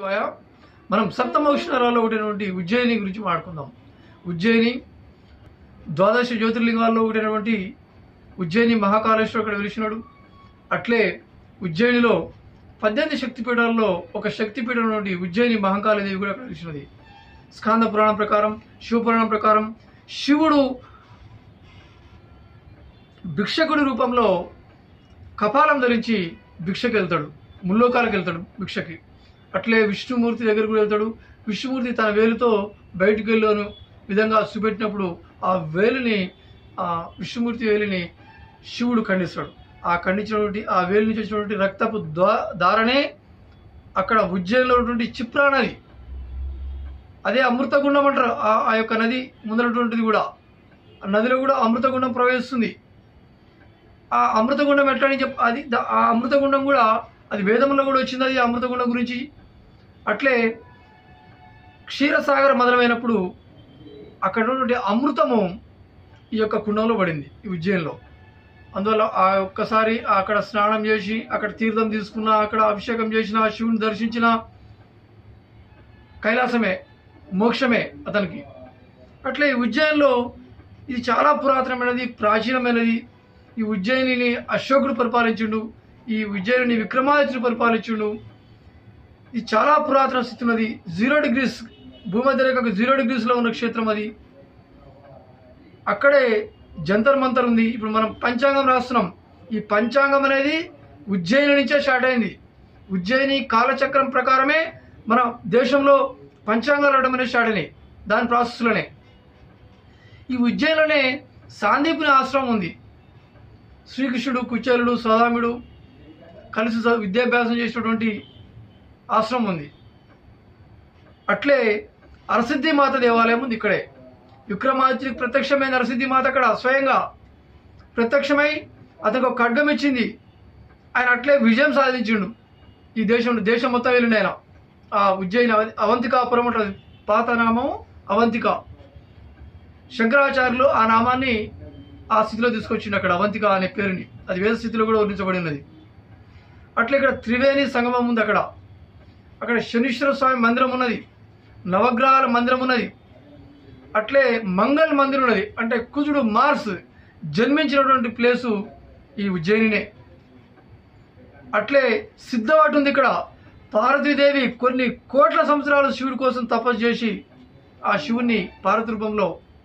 శివాయ. మనం సప్తమ ఉష్ణరాల్లో ఒకటైనటువంటి ఉజ్జయిని గురించి మాట్లాడుకుందాం ఉజ్జయిని ద్వాదశ జ్యోతిర్లింగాల్లో ఒకటైనటువంటి ఉజ్జయిని మహాకాళేశ్వరుడు అక్కడ వెలిసినాడు అట్లే ఉజ్జయినిలో పద్దెనిమిది శక్తిపీఠాల్లో ఒక శక్తిపీఠం నుండి ఉజ్జయిని మహాకాళదేవి కూడా అక్కడ వెలిసినది స్కాంద పురాణం ప్రకారం శివపురాణం ప్రకారం శివుడు భిక్షకుడి రూపంలో కపాలం ధరించి భిక్షకి వెళ్తాడు ముల్లోకాలకు వెళ్తాడు భిక్షకి అట్లే విష్ణుమూర్తి దగ్గరకు వెళ్తాడు విష్ణుమూర్తి తన వేలుతో బయటికి వెళ్ళాను విధంగా చూపెట్టినప్పుడు ఆ వేలుని ఆ విష్ణుమూర్తి వేలిని శివుడు ఖండిస్తాడు ఆ ఖండించినటువంటి ఆ వేలు నుంచి వచ్చినటువంటి రక్తపు దా- దారనే అక్కడ ఉజ్జయినిలో ఉన్నటువంటి చిప్రా నది అదే అమృతగుండం అంటారు ఆ- ఆ యొక్క నది ముందరటువంటిది కూడా ఆ నదిలో కూడా అమృతగుండం ప్రవహిస్తుంది ఆ అమృతగుండం ఎట్లా అని చెప్ అది ద- ఆ అమృతగుండం కూడా అది వేదంలో కూడా వచ్చింది అది అమృతగుండం గురించి అట్లే క్షీరసాగర్ మొదలైనప్పుడు అక్కడ ఉన్నటువంటి అమృతము ఈ యొక్క కుండంలో పడింది ఈ ఉజ్జయిన్లో అందువల్ల ఆ ఒక్కసారి అక్కడ స్నానం చేసి అక్కడ తీర్థం తీసుకున్న అక్కడ అభిషేకం చేసిన శివుని దర్శించిన కైలాసమే మోక్షమే అతనికి అట్లే ఈ ఉజ్జయిన్లో ఇది చాలా పురాతనమైనది ప్రాచీనమైనది ఈ ఉజ్జయినిని అశోకుడు పరిపాలించుండు ఈ ఉజ్జయిని విక్రమాదిత్యుడు పరిపాలించుండు ఇది చాలా పురాతన స్థితి ఉన్నది జీరో డిగ్రీస్ భూమధ్య రేఖకు జీరో డిగ్రీస్లో ఉన్న క్షేత్రం అది అక్కడే జంతర్ మంతర్ ఉంది ఇప్పుడు మనం పంచాంగం రాస్తున్నాం ఈ పంచాంగం అనేది ఉజ్జయిని నుంచే స్టార్ట్ అయింది ఉజ్జయిని కాలచక్రం ప్రకారమే మన దేశంలో పంచాంగాలు రావడం అనేది స్టార్ట్ అయినాయి దాని ప్రాసెస్లోనే ఈ ఉజ్జయినిలోనే సాందీపుని ఆశ్రమం ఉంది శ్రీకృష్ణుడు కుచేలుడు సౌదాముడు కలిసి చ- విద్యాభ్యాసం చేసినటువంటి ఆశ్రమం ఉంది అట్లే అరసిద్ధి మాత దేవాలయం ఉంది ఇక్కడే విక్రమాదిత్యుడికి ప్రత్యక్షమైన అరసిద్ధి మాత అక్కడ స్వయంగా ప్రత్యక్షమై అతనికి ఒక ఖడ్గం ఇచ్చింది ఆయన అట్లే విజయం సాధించిండు ఈ దేశంలో దేశం మొత్తం వెళ్ళిండు ఆయన ఆ ఉజ్జయిని అవ- అవంతికాపురం ఉంటుంది పాత నామం అవంతిక శంకరాచార్యులు ఆ నామాన్ని ఆ స్థితిలో తీసుకొచ్చిండు అక్కడ అవంతిక అనే పేరుని అది వేద స్థితిలో కూడా వర్ణించబడి ఉన్నది అట్లా ఇక్కడ త్రివేణి సంగమం ఉంది అక్కడ అక్కడ శనీశ్వర స్వామి మందిరం ఉన్నది నవగ్రహాల మందిరం ఉన్నది అట్లే మంగళ్ మందిరం ఉన్నది అంటే కుజుడు మార్స్ జన్మించినటువంటి ప్లేసు ఈ ఉజ్జయినినే అట్లే సిద్ధవాటు ఉంది ఇక్కడ పార్వతీదేవి కొన్ని కోట్ల సంవత్సరాలు శివుడి కోసం తపస్సు చేసి ఆ శివుణ్ణి పార్వతి రూపంలో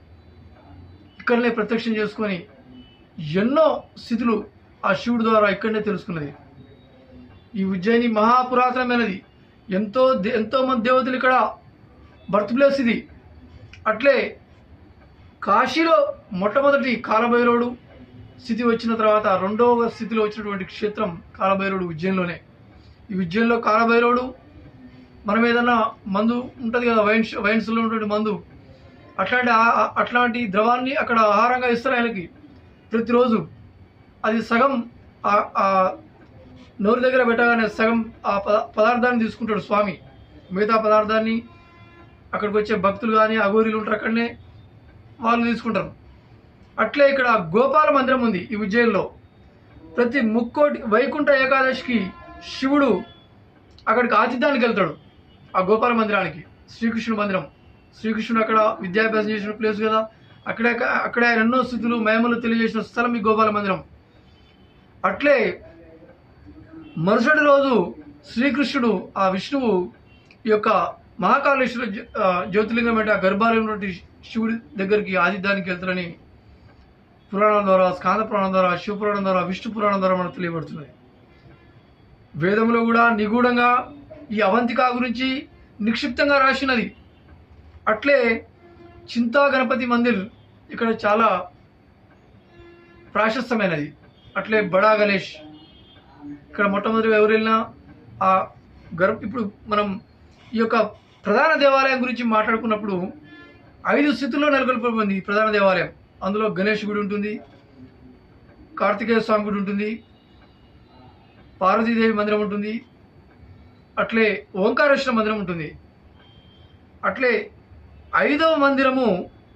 ఇక్కడనే ప్రత్యక్షం చేసుకొని ఎన్నో స్థితులు ఆ శివుడి ద్వారా ఇక్కడనే తెలుసుకున్నది ఈ ఉజ్జయిని మహాపురాతనమైనది ఎంతో దే- ఎంతో మంది దేవతలు ఇక్కడ బర్త్ ప్లేస్ ఇది అట్లే కాశీలో మొట్టమొదటి కాలభైరవుడు స్థితి వచ్చిన తర్వాత రెండవ స్థితిలో వచ్చినటువంటి క్షేత్రం కాలభైరవుడు ఉజ్జయిన్లోనే ఈ ఉజ్జయిన్లో కాలభైరవుడు మనం ఏదన్నా మందు ఉంటుంది కదా వైన్స్ వైన్స్లో ఉన్నటువంటి మందు అట్లాంటి ఆ- ఆ- అట్లాంటి ద్రవాన్ని అక్కడ ఆహారంగా ఇస్తారు ఆయనకి ప్రతిరోజు అది సగం ఆ- ఆ నోరు దగ్గర పెట్టగానే సగం ఆ పద పదార్థాన్ని తీసుకుంటాడు స్వామి మిగతా పదార్థాన్ని అక్కడికి వచ్చే భక్తులు కానీ అఘోరీలు ఉంటారు అక్కడనే వాళ్ళు తీసుకుంటారు అట్లే ఇక్కడ గోపాల మందిరం ఉంది ఈ ఉజ్జయిన్లో ప్రతి ముక్కోటి వైకుంఠ ఏకాదశికి శివుడు అక్కడికి ఆతిథ్యానికి వెళ్తాడు ఆ గోపాల మందిరానికి శ్రీకృష్ణుడు మందిరం శ్రీకృష్ణుడు అక్కడ విద్యాభ్యాసం చేసిన ప్లేస్ కదా అక్కడే అక్కడే ఆయన ఎన్నో స్థితులు మహిమలు తెలియజేసిన స్థలం ఈ గోపాల మందిరం అట్లే మరుసటి రోజు శ్రీకృష్ణుడు ఆ విష్ణువు ఈ యొక్క మహాకాళేశ్వర జ్యో- ఆ, జ్యోతిర్లింగం అంటే ఆ గర్భాలయం ఉన్నటువంటి శివుడి దగ్గరికి ఆదిత్యానికి వెళ్తారని పురాణం ద్వారా స్కాంద పురాణం ద్వారా శివపురాణం ద్వారా విష్ణు పురాణం ద్వారా మనకు తెలియబడుతున్నది వేదంలో కూడా నిగూఢంగా ఈ అవంతిక గురించి నిక్షిప్తంగా రాసినది అట్లే చింతా గణపతి మందిర్ ఇక్కడ చాలా ప్రాశస్తమైనది అట్లే బడా గణేష్ ఇక్కడ మొట్టమొదటిగా ఎవరు వెళ్ళినా ఆ గర్భ ఇప్పుడు మనం ఈ యొక్క ప్రధాన దేవాలయం గురించి మాట్లాడుకున్నప్పుడు ఐదు స్థితుల్లో నెలకొల్పబడింది ఈ ప్రధాన దేవాలయం అందులో గణేష్ గుడి ఉంటుంది కార్తికేయ స్వామి గుడి ఉంటుంది పార్వతీదేవి మందిరం ఉంటుంది అట్లే ఓంకారేశ్వర మందిరం ఉంటుంది అట్లే ఐదవ మందిరము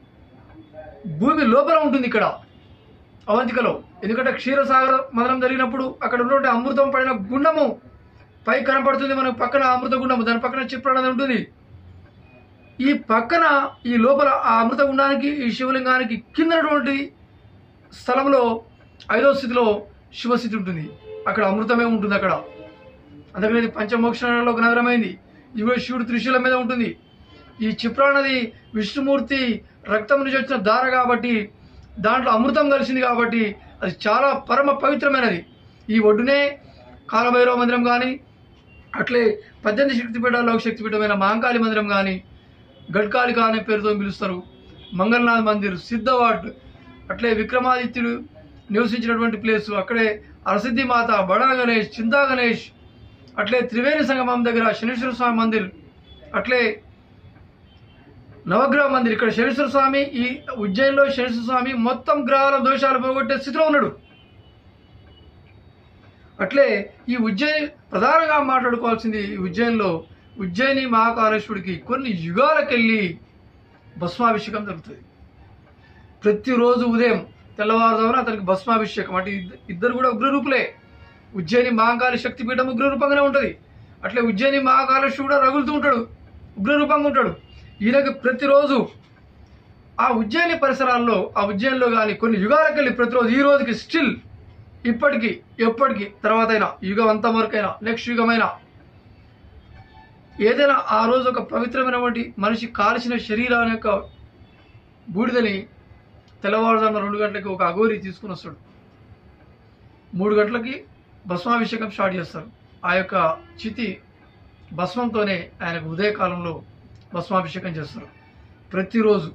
భూమి లోపల ఉంటుంది ఇక్కడ అవంతికలో ఎందుకంటే క్షీరసాగర మందిరం జరిగినప్పుడు అక్కడ ఉన్నటువంటి అమృతం పడిన గుండము పై కనపడుతుంది మనకు పక్కన అమృతగుండం దాని పక్కన చిప్రాణది ఉంటుంది ఈ పక్కన ఈ లోపల ఆ అమృతగుండానికి ఈ శివలింగానికి కిందనటువంటి స్థలంలో ఐదో స్థితిలో శివస్థితి ఉంటుంది అక్కడ అమృతమే ఉంటుంది అక్కడ అందుకని ఇది పంచమోక్షణలో ఒక నగరమైంది ఇది కూడా శివుడు త్రిశూలం మీద ఉంటుంది ఈ చిప్రా నది విష్ణుమూర్తి రక్తం నుంచి వచ్చిన దార కాబట్టి దాంట్లో అమృతం కలిసింది కాబట్టి అది చాలా పరమ పవిత్రమైనది ఈ ఒడ్డునే కాలభైరవ మందిరం కానీ అట్లే పద్దెనిమిది శక్తిపీఠాల్లో ఒక శక్తిపీఠమైన మహంకాళి మందిరం కానీ గడ్కాళిక అనే పేరుతో పిలుస్తారు మంగళనాథ్ మందిర్ సిద్ధవాట్ అట్లే విక్రమాదిత్యుడు నివసించినటువంటి ప్లేస్ అక్కడే అరసిద్ధి మాత బడా గణేష్ చింతా గణేష్ అట్లే త్రివేణి సంగమం దగ్గర శనీశ్వర స్వామి మందిర్ అట్లే నవగ్రహ మందిర్ ఇక్కడ శనీశ్వర స్వామి ఈ ఉజ్జయిన్లో శనీశ్వర స్వామి మొత్తం గ్రహాల దోషాలు పోగొట్టే స్థితిలో ఉన్నాడు అట్లే ఈ ఉజ్జయిని ప్రధానంగా మాట్లాడుకోవాల్సింది ఈ ఉజ్జయిన్లో ఉజ్జయిని మహాకాళేశ్వరుడికి కొన్ని యుగాలకెళ్ళి భస్మాభిషేకం జరుగుతుంది ప్రతిరోజు ఉదయం తెల్లవారుజామున అతనికి భస్మాభిషేకం అంటే ఇద్ద- ఇద్దరు కూడా ఉగ్రరూపులే ఉజ్జయిని మహాకాళి శక్తిపీఠం ఉగ్రరూపంగానే ఉంటుంది అట్లే ఉజ్జయిని మహాకాళేశ్వరుడు కూడా రగులుతూ ఉంటాడు ఉగ్రరూపంగా ఉంటాడు ఈయనకి ప్రతిరోజు ఆ ఉజ్జయిని పరిసరాల్లో ఆ ఉజ్జయినిలో కానీ కొన్ని యుగాలకెళ్ళి ప్రతిరోజు ఈ రోజుకి స్టిల్ ఇప్పటికి ఎప్పటికి తర్వాత అయినా యుగం అంత వరకైనా నెక్స్ట్ యుగమైనా ఏదైనా ఆ రోజు ఒక పవిత్రమైనటువంటి మనిషి కాల్చిన శరీరం యొక్క బూడిదని తెల్లవారుజామున రెండు గంటలకి ఒక అఘోరి తీసుకుని వస్తాడు మూడు గంటలకి భస్మాభిషేకం స్టార్ట్ చేస్తారు ఆ యొక్క చితి భస్మంతోనే ఆయనకు ఉదయకాలంలో భస్మాభిషేకం చేస్తారు ప్రతిరోజు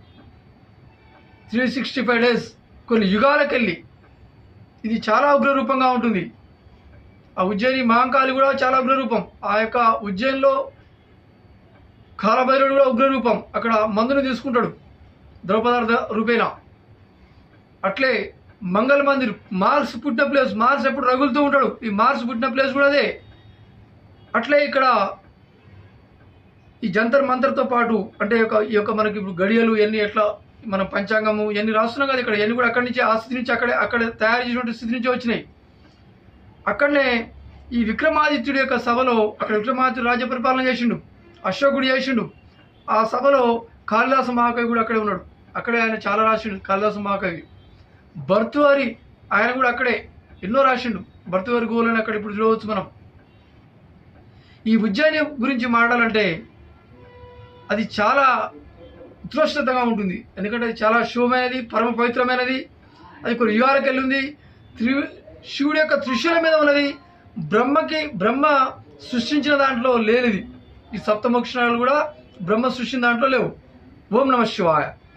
త్రీ సిక్స్టీ ఫైవ్ డేస్ కొన్ని యుగాలకెళ్ళి ఇది చాలా ఉగ్రరూపంగా ఉంటుంది ఆ ఉజ్జయిని మహంకాళి కూడా చాలా ఉగ్రరూపం ఆ యొక్క ఉజ్జయిన్లో కాలభైరుడు కూడా ఉగ్రరూపం అక్కడ మందుని తీసుకుంటాడు ద్రౌపదార్థ రూపేణ అట్లే మంగళ మందిర్ మార్స్ పుట్టిన ప్లేస్ మార్స్ ఎప్పుడు రగులుతూ ఉంటాడు ఈ మార్స్ పుట్టిన ప్లేస్ కూడా అదే అట్లే ఇక్కడ ఈ జంతర్ మంతర్తో పాటు అంటే ఒక ఈ యొక్క మనకి ఇప్పుడు గడియలు ఎన్ని ఎట్లా మన పంచాంగము ఎన్ని రాస్తున్నాం కదా ఇక్కడ ఎన్ని కూడా అక్కడి నుంచి ఆ స్థితి నుంచి అక్కడే అక్కడ తయారు చేసినటువంటి స్థితి నుంచి వచ్చినాయి అక్కడనే ఈ విక్రమాదిత్యుడి యొక్క సభలో అక్కడ విక్రమాదిత్యుడు రాజ్య పరిపాలన చేసిండు అశోకుడు చేసిండు ఆ సభలో కాళిదాస మహాకవి కూడా అక్కడే ఉన్నాడు అక్కడే ఆయన చాలా రాసిండు కాళిదాస మహాకవి భర్తువారి ఆయన కూడా అక్కడే ఎన్నో రాసిండు భర్తువారి గోలని అక్కడ ఇప్పుడు చూడవచ్చు మనం ఈ ఉజ్జయిని గురించి మాట్లాడాలంటే అది చాలా ఉత్కృష్టతగా ఉంటుంది ఎందుకంటే అది చాలా శుభమైనది పరమ పవిత్రమైనది అది కొన్ని యుగాలకు వెళ్ళింది త్రి శివుడి యొక్క త్రిశూలం మీద ఉన్నది బ్రహ్మకి బ్రహ్మ సృష్టించిన దాంట్లో లేనిది ఈ సప్తమోక్షణాలు కూడా బ్రహ్మ సృష్టించిన దాంట్లో లేవు ఓం నమ శివాయ